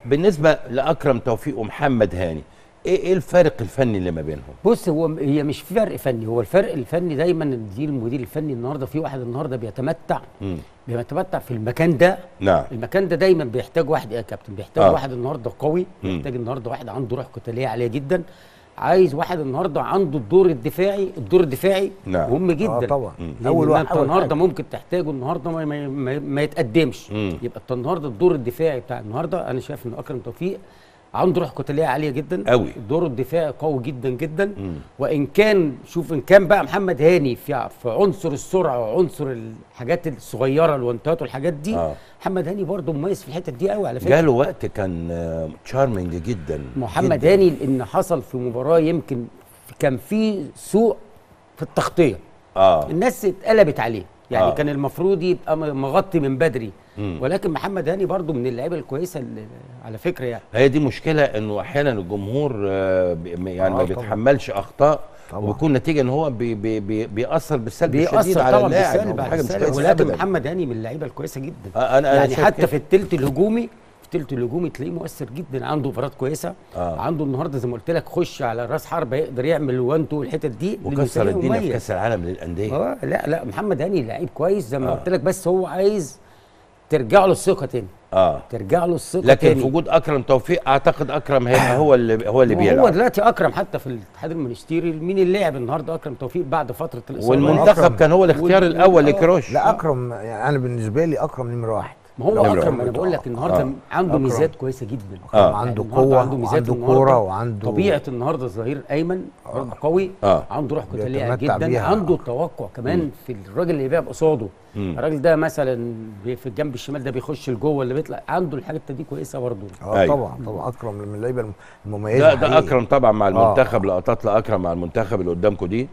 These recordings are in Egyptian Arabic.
بالنسبه لاكرم توفيق ومحمد هاني ايه ايه الفارق الفني اللي ما بينهم بص هو هي مش فرق فني هو الفرق الفني دايما دي المدير الفني النهارده في واحد النهارده بيتمتع مم. بيتمتع في المكان ده نعم المكان ده دايما بيحتاج واحد يا كابتن بيحتاج آه. آه. واحد النهارده قوي مم. بيحتاج النهارده واحد عنده روح قتاليه عاليه جدا عايز واحد النهارده عنده الدور الدفاعي الدور الدفاعي نعم. مهم جدا اه طبعا لأن اول واحد انت أول النهارده حاجة. ممكن تحتاجه النهارده ما, ما, ما, ما يتقدمش مم. يبقى انت النهارده الدور الدفاعي بتاع النهارده انا شايف ان اكرم توفيق عنده روح قتاليه عاليه جدا أوي. دوره الدفاعي قوي جدا جدا مم. وان كان شوف ان كان بقى محمد هاني في في عنصر السرعه وعنصر الحاجات الصغيره الوانتات والحاجات دي آه. محمد هاني برضه مميز في الحته دي قوي على فكره جاله وقت كان تشارمنج جدا محمد جداً. هاني ان حصل في مباراه يمكن كان في سوء في التغطيه اه الناس اتقلبت عليه يعني آه. آه. كان المفروض يبقى م- مغطي من بدري مم. ولكن محمد هاني برضو من اللعيبه الكويسه اللي على فكره يعني هي دي مشكله انه احيانا الجمهور آه، بي- يعني ما آه، طبعاً. بيتحملش اخطاء طبعاً. وبيكون نتيجه ان هو بي بي بي بيأثر بالسلب الشديد بيأثر على طبعا اللاعب بالسلب هو على حاجه مش السلب كويسه ولكن أبداً. محمد هاني من اللعيبه الكويسه جدا آه، أنا- أنا يعني شايف حتى كده. في الثلث الهجومي في الثلث الهجومي تلاقيه مؤثر جدا عنده اوفرات كويسه آه. عنده النهارده زي ما قلت لك خش على راس حربه يقدر يعمل وان تو الحتت دي وكسر للمثالية الدنيا في مميز. كاس العالم للانديه اه لا لا محمد هاني لعيب كويس زي ما آه. قلت لك بس هو عايز ترجع له الثقه تاني اه ترجع له الثقه لكن تاني في وجود اكرم توفيق اعتقد اكرم هيبقى هو اللي هو اللي هو بيلعب دلوقتي اكرم حتى في الاتحاد المونستيري مين اللي لعب النهارده اكرم توفيق بعد فتره الاصابه والمنتخب أكرم. كان هو الاختيار وال- الاول آه. لكروش لا اكرم يعني انا بالنسبه لي اكرم نمره واحد ما هو نمرة اكرم واحد. انا بقول لك النهارده آه. عنده أكرم. ميزات كويسه جدا آه. أكرم عنده يعني النهاردة قوه عنده ميزات وعنده النهاردة. كوره وعنده طبيعه النهارده الظهير ايمن برضه قوي آه. عنده روح قتاليه بيتمتع جدا بيها. عنده توقع كمان في الراجل اللي بيلعب قصاده مم. الراجل ده مثلا بي- في الجنب الشمال ده بيخش لجوه اللي بيطلع عنده الحاجات دي كويسه برضه اه أيوة. طبعا طبعا اكرم من اللعيبه المميزه ده ده حقيقي. اكرم طبعا مع آه. المنتخب لقطات لاكرم مع المنتخب اللي قدامكم دي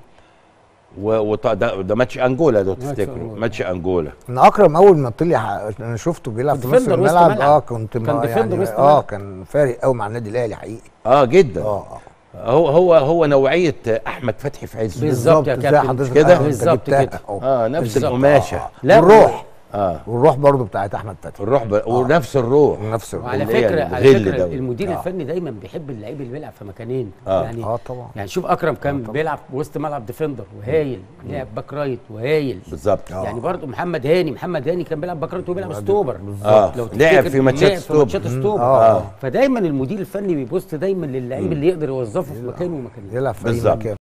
و- وط- ده, ده ماتش انجولا لو ماتش تفتكروا أنجولا. ماتش انجولا ان اكرم اول ما طلع انا شفته بيلعب في كان نص ديفندر وسط الملعب ملعب. اه كنت كان ما- ديفندر يعني وسط اه ملعب. كان فارق قوي مع النادي الاهلي حقيقي اه جدا اه اه هو هو هو نوعيه احمد فتحي في عزه بالظبط يا زي كابتن. حضرتك كده؟ أيوة، أنت بالظبط جبتها. كده. أهو. اه نفس بالظبط. القماشه لا والروح اه والروح برضو بتاعت احمد فتحي الروح ب... ونفس الروح نفس الروح وعلى اللي هي فكره على الغل فكره ده. المدير آه. الفني دايما بيحب اللعيب اللي بيلعب في مكانين آه. يعني اه طبعا يعني شوف اكرم كان بيلعب وسط ملعب ديفندر وهايل لعب باك رايت وهايل بالظبط آه. يعني برضه محمد هاني محمد هاني كان بيلعب باك رايت وبيلعب ستوبر آه. لو لعب تفتكر في ماتشات لعب في ستوبر. ماتشات ستوبر آه. فدايما المدير الفني بيبص دايما للعيب اللي يقدر يوظفه في مكانه ومكانه يلعب في اي بالظبط. مكان